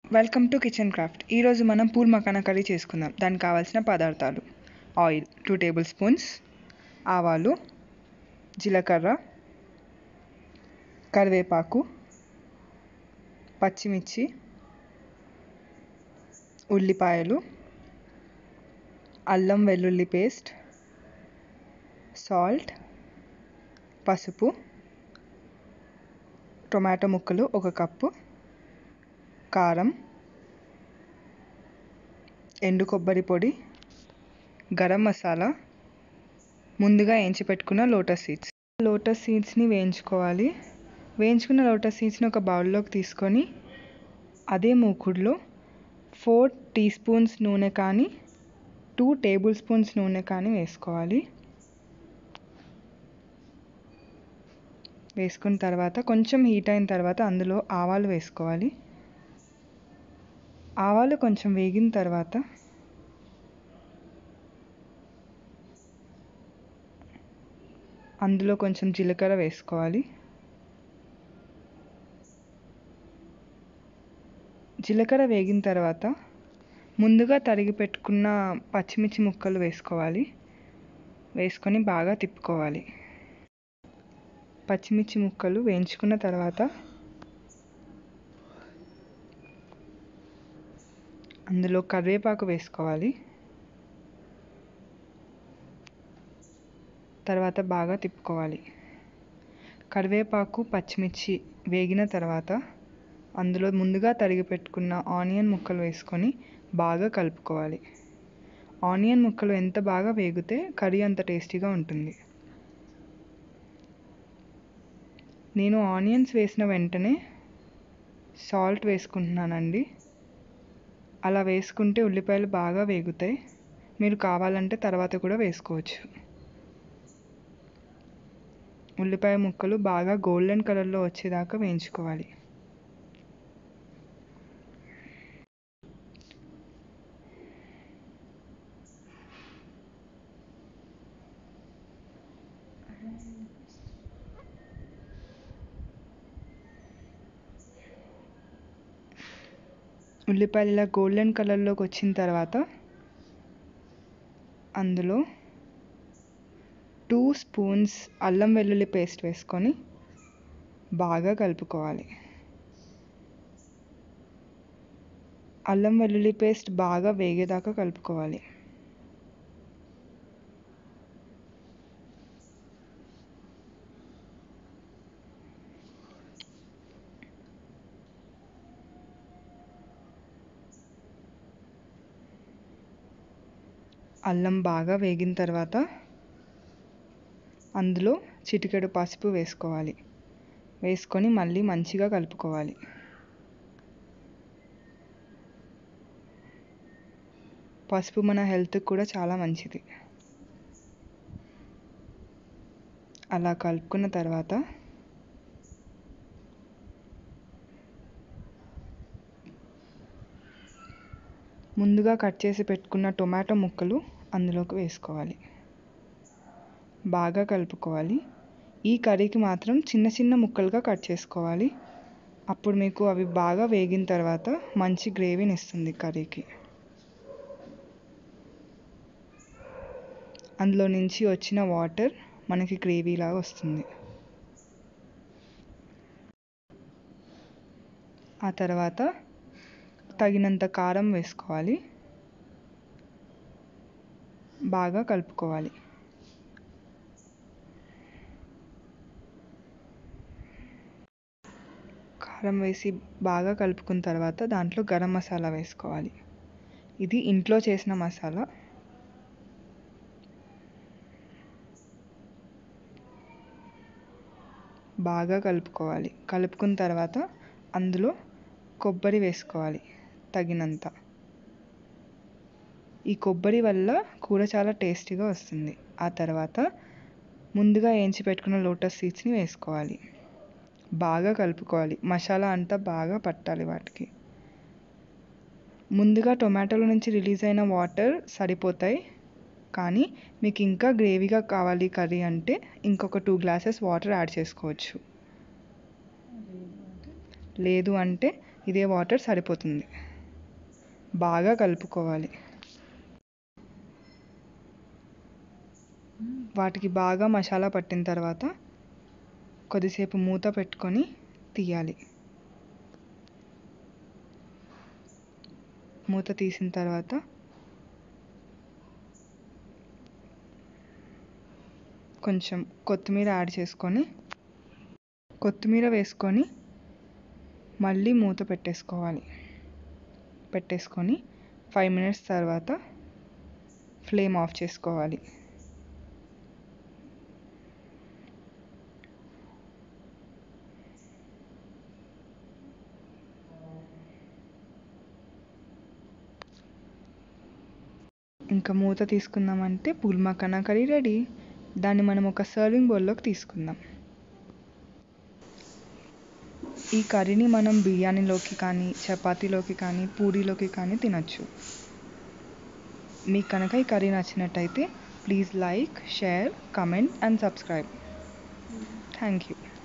welcome to kitchen craft ఈరోజు మనం pool makhana curry చేసుకుందాం దానికి కావాల్సిన పదార్థాలు ఆయిల్ టూ టేబుల్ స్పూన్స్ ఆవాలు జీలకర్ర కరివేపాకు పచ్చిమిర్చి ఉల్లిపాయలు అల్లం వెల్లుల్లి పేస్ట్ సాల్ట్ పసుపు టొమాటో ముక్కలు ఒక కప్పు కారం ఎండు కొబ్బరి పొడి గరం మసాలా ముందుగా వేయించి పెట్టుకున్న లోటస్ సీడ్స్ లోటస్ సీడ్స్ని వేయించుకోవాలి వేయించుకున్న లోటస్ సీడ్స్ని ఒక బౌల్లోకి తీసుకొని అదే మూకుడులో ఫోర్ టీ స్పూన్స్ నూనె కానీ టూ టేబుల్ స్పూన్స్ నూనె కానీ వేసుకోవాలి వేసుకున్న తర్వాత కొంచెం హీట్ అయిన తర్వాత అందులో ఆవాలు వేసుకోవాలి ఆవాలు కొంచెం వేగిన తర్వాత అందులో కొంచెం జీలకర్ర వేసుకోవాలి జీలకర్ర వేగిన తర్వాత ముందుగా తరిగి పెట్టుకున్న పచ్చిమిర్చి ముక్కలు వేసుకోవాలి వేసుకొని బాగా తిప్పుకోవాలి పచ్చిమిర్చి ముక్కలు వేయించుకున్న తర్వాత అందులో కరివేపాకు వేసుకోవాలి తర్వాత బాగా తిప్పుకోవాలి కరివేపాకు పచ్చిమిర్చి వేగిన తర్వాత అందులో ముందుగా తరిగి పెట్టుకున్న ఆనియన్ ముక్కలు వేసుకొని బాగా కలుపుకోవాలి ఆనియన్ ముక్కలు ఎంత బాగా వేగితే కర్రీ అంత టేస్టీగా ఉంటుంది నేను ఆనియన్స్ వేసిన వెంటనే సాల్ట్ వేసుకుంటున్నానండి అలా వేసుకుంటే ఉల్లిపాయలు బాగా వేగుతాయి మీరు కావాలంటే తర్వాత కూడా వేసుకోవచ్చు ఉల్లిపాయ ముక్కలు బాగా గోల్డెన్ కలర్లో వచ్చేదాకా వేయించుకోవాలి ఉల్లిపాయలు ఇలా గోల్డెన్ కలర్లోకి వచ్చిన తర్వాత అందులో టూ స్పూన్స్ అల్లం వెల్లుల్లి పేస్ట్ వేసుకొని బాగా కలుపుకోవాలి అల్లం వెల్లుల్లి పేస్ట్ బాగా వేగేదాకా కలుపుకోవాలి అల్లం బాగా వేగిన తర్వాత అందులో చిటికెడు పసుపు వేసుకోవాలి వేసుకొని మళ్ళీ మంచిగా కలుపుకోవాలి పసుపు మన హెల్త్కి కూడా చాలా మంచిది అలా కలుపుకున్న తర్వాత ముందుగా కట్ చేసి పెట్టుకున్న టొమాటో ముక్కలు అందులోకి వేసుకోవాలి బాగా కలుపుకోవాలి ఈ కర్రీకి మాత్రం చిన్న చిన్న ముక్కలుగా కట్ చేసుకోవాలి అప్పుడు మీకు అవి బాగా వేగిన తర్వాత మంచి గ్రేవీని ఇస్తుంది కర్రీకి అందులో నుంచి వచ్చిన వాటర్ మనకి గ్రేవీ లాగా వస్తుంది ఆ తర్వాత తగినంత కారం వేసుకోవాలి బాగా కలుపుకోవాలి కారం వేసి బాగా కలుపుకున్న తర్వాత దాంట్లో గరం మసాలా వేసుకోవాలి ఇది ఇంట్లో చేసిన మసాలా బాగా కలుపుకోవాలి కలుపుకున్న తర్వాత అందులో కొబ్బరి వేసుకోవాలి తగినంత ఈ కొబ్బరి వల్ల కూర చాలా టేస్టీగా వస్తుంది ఆ తర్వాత ముందుగా వేయించి పెట్టుకున్న లోటస్ సీడ్స్ని వేసుకోవాలి బాగా కలుపుకోవాలి మసాలా అంతా బాగా పట్టాలి వాటికి ముందుగా టొమాటోల నుంచి రిలీజ్ అయిన వాటర్ సరిపోతాయి కానీ మీకు ఇంకా గ్రేవీగా కావాలి కర్రీ అంటే ఇంకొక టూ గ్లాసెస్ వాటర్ యాడ్ చేసుకోవచ్చు లేదు అంటే ఇదే వాటర్ సరిపోతుంది బాగా కలుపుకోవాలి వాటికి బాగా మసాలా పట్టిన తర్వాత కొద్దిసేపు మూత పెట్టుకొని తీయాలి మూత తీసిన తర్వాత కొంచెం కొత్తిమీర యాడ్ చేసుకొని కొత్తిమీర వేసుకొని మళ్ళీ మూత పెట్టేసుకోవాలి పెట్టేసుకొని ఫైవ్ మినిట్స్ తర్వాత ఫ్లేమ్ ఆఫ్ చేసుకోవాలి ఇంకా మూత తీసుకుందామంటే పూల్ మకానా కర్రీ రెడీ దాన్ని మనం ఒక సర్వింగ్ బౌల్లోకి తీసుకుందాం ఈ కర్రీని మనం బిర్యానీలోకి కానీ చపాతీలోకి కానీ పూరీలోకి కానీ తినచ్చు మీకు కనుక ఈ కర్రీ నచ్చినట్టయితే please like share comment and subscribe thank you